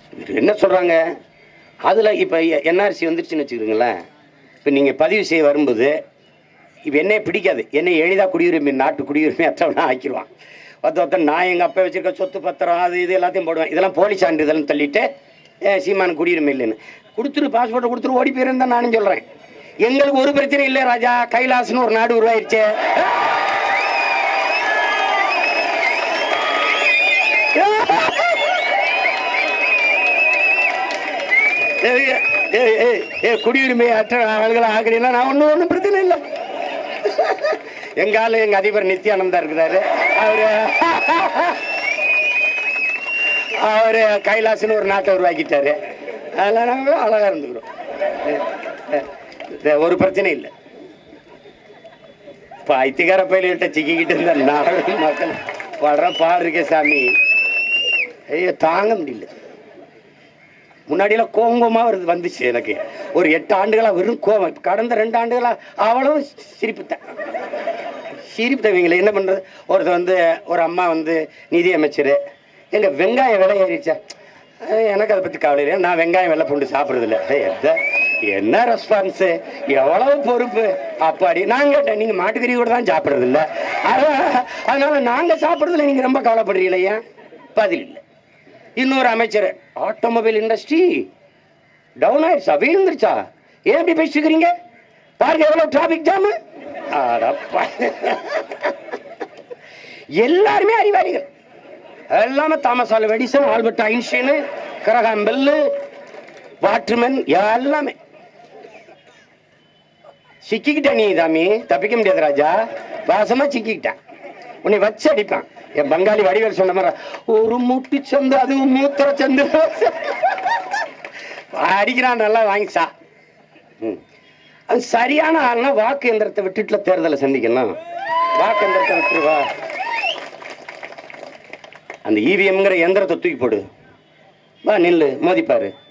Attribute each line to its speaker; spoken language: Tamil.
Speaker 1: இது என்ன சொல்கிறாங்க அதில் இப்போ என்ஆர்சி வந்துருச்சுன்னு வச்சுக்கிறீங்களேன் இப்போ நீங்கள் பதிவு செய்ய வரும்போது இப்போ என்னைய பிடிக்காது என்னை எளிதாக குடியுரிமை நாட்டு குடியுரிமை அற்றவனா ஆக்கிடுவான் ஒருத்த ஒருத்தன் நான் எங்கள் அப்பா வச்சிருக்க சொத்து பத்திரம் அது இது எல்லாத்தையும் போடுவேன் இதெல்லாம் போலி சான்றிதழ்னு தள்ளிட்டு ஏ, சீமான் குடியுரிமை இல்லைன்னு கொடுத்துரு பாஸ்போர்ட்டை கொடுத்துரு ஓடி போயிருந்தா நானும் சொல்கிறேன் எங்களுக்கு ஒரு பிரச்சனை இல்லை ராஜா கைலாஸ்னு ஒரு நாடு உருவாயிருச்சே ஏய், ஏய், ஏய், ஏய், குடியுரிமை அற்ற ஆளுகளை ஆக்குறீங்கன்னா நான் ஒன்றும் ஒன்றும் பிரச்சனை இல்லை எங்க ஆளு எங்க அதிபர் நித்யானந்தா இருக்கிறாரு அவரு அவரு கைலாசன்னு ஒரு நாட்டை உருவாக்கிட்டாரு அதெல்லாம் நாங்கள் அழகா இருந்துக்கிறோம் இது ஒரு பிரச்சனை இல்லை இப்போ ஐத்திகார பயில்கிட்ட சிக்கிக்கிட்டு இருந்த நாடு மக்கள் படுற பாடு இருக்கே சாமி ஐயோ தாங்க முடியல முன்னாடியெல்லாம் கோங்கோமா வருது வந்துச்சு எனக்கு ஒரு எட்டு ஆண்டுகளா வெறும் கோவம் இப்ப கடந்த ரெண்டு ஆண்டுகளா அவ்வளவு சிரிப்புத்தேன் சிரிப்புத்தவங்களை என்ன பண்றது ஒருத்தர் வந்து ஒரு அம்மா வந்து நிதி அமைச்சர் எங்க வெங்காயம் விலை ஏறிச்சா அஹ் எனக்கு அதை பத்தி கவலை இல்லை நான் வெங்காயம் வெள்ளை பூண்டு சாப்பிடுறது இல்லை ஏய், எத? என்ன ரெஸ்பான்ஸ் எவ்வளவு பொறுப்பு அப்பாடி நான் கேட்டேன் நீங்க மாட்டுக்கறி கூட தான் சாப்பிடுறது இல்ல அதான், அதனால நாங்க சாப்பிடுறதுல நீங்க ரொம்ப கவலைப்படுறீங்களா ஏன் பதில் இல்லை இன்னொரு அமைச்சர் ஆட்டோமொபைல் இண்டஸ்ட்ரி டவுன் ஆயிடுச்சா வீழ்ந்துருச்சா ஏன் இப்படி பேசிட்டு இருக்கிறீங்க பாருங்க எவ்வளவு டிராபிக் ஜாமு அடப்பா எல்லாருமே அறிவாளிகள் எல்லாமே Thomas Alva Edison Albert Einstein Graham Bell வாட்ருமன் எல்லாமே சிக்கிக்கிட்ட நீ தாமி தப்பிக்க முடியாது ராஜா வாசமா சிக்கிக்கிட்டேன் உன்னை வச்சு அடிப்பான் என் பங்காளி வடிவேல் சொன்ன மாதிரி ஒரு முட்டி சந்து அதுவும் மூத்திர சந்து அடிக்கிறான் நல்லா வாங்கிச்சா ம். அது சரியான ஆள்னா வாக்கு எந்திரத்தை விட்டுட்டுல தேர்தலை சந்திக்கணும் வாக்கு எந்திரத்தை விட்டுருவா அந்த இவிஎம்ங்கிற எந்திரத்தை தூக்கி போடு வா நில்லு மோதிப்பாரு